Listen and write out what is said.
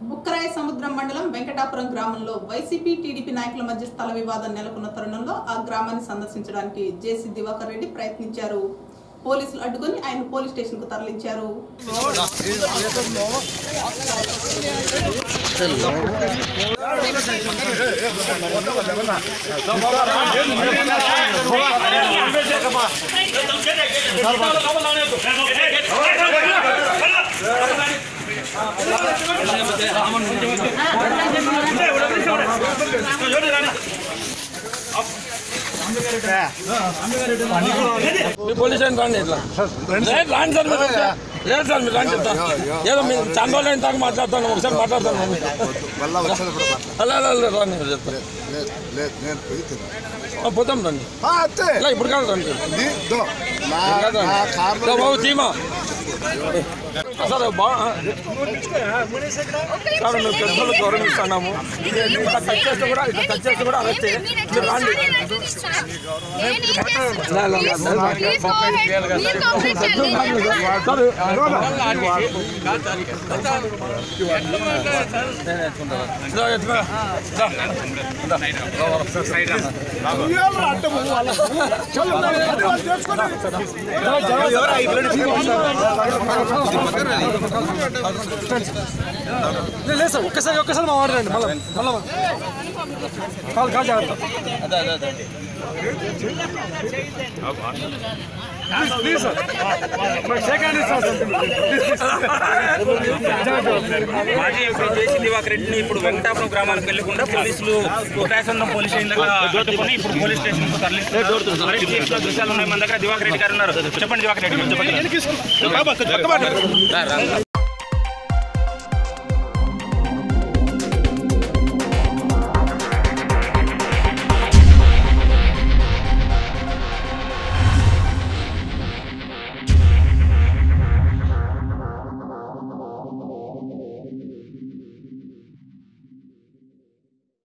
బుక్కరాయ సముద్రం మండలం వెంకటాపురం గ్రామంలో వైసీపీ టీడీపీ నాయకుల మధ్య స్థల వివాదం నెలకొన్న తరుణంలో ఆ గ్రామాన్ని సందర్శించడానికి జేసీ దివాకర్ రెడ్డి ప్రయత్నించారు పోలీసులు అడ్డుకొని ఆయన పోలీస్ స్టేషన్ కు తరలించారు మీ పోలీస్ స్టేషన్ రండి ఇట్లా లేదు రాండి సార్ మీరు లేదు సార్ మీరు రండి చెప్తా ఏదో మీరు చాలా రోజులు అయిన దాకా మాట్లాడతాను ఒకసారి మాట్లాడతాను మళ్ళీ మళ్ళా వచ్చినప్పుడు మాట్లాడు. అలా అలా అలా రండి మీరు చెప్తాను లేదు లేదు నేను పోయి తిన్నా పోతాం రండి ఆ, అంతే ఇలా ఇప్పుడు కాదు రండి ఇది దో. నా కాదు నా రండి. కార్లో ఇదో బాబు తీమా సార్ బా సార్ మేము పెద్దలు గౌరవిస్తున్నాము ఇది ఇట్లా టచ్ చేస్తే కూడా ఇట్లా టచ్ చేస్తే కూడా అరెస్ట్ మీరు రండి లే, లే, లే, లే. సార్ ఇదో ఎత్తుకో. ఇదో. లేదు లేదు సార్ ఒక్కసారి ఒక్కసారి మా వాడండి మళ్ళీ మళ్ళీ కాదు కాదు జాగ్రత్త ప్లీజ్ సార్ షేక్ హ్యాండ్ ఇస్తాను మాజీ ఎంపీ జేసీ దివాకర్ రెడ్డిని ఇప్పుడు వెంకటాపురం గ్రామానికి వెళ్లకుండా పోలీసులు ఉటాసందం పోలీస్ స్టేషన్ దగ్గర అడ్డుకొని ఇప్పుడు పోలీస్ స్టేషన్ కు తరలిస్తారు అరెస్ట్ చేసిన దృశ్యాలు ఉన్నాయి మన దగ్గర దివాకర్ రెడ్డి గారు ఉన్నారు చెప్పండి దివాకర్ రెడ్డి చెప్పండి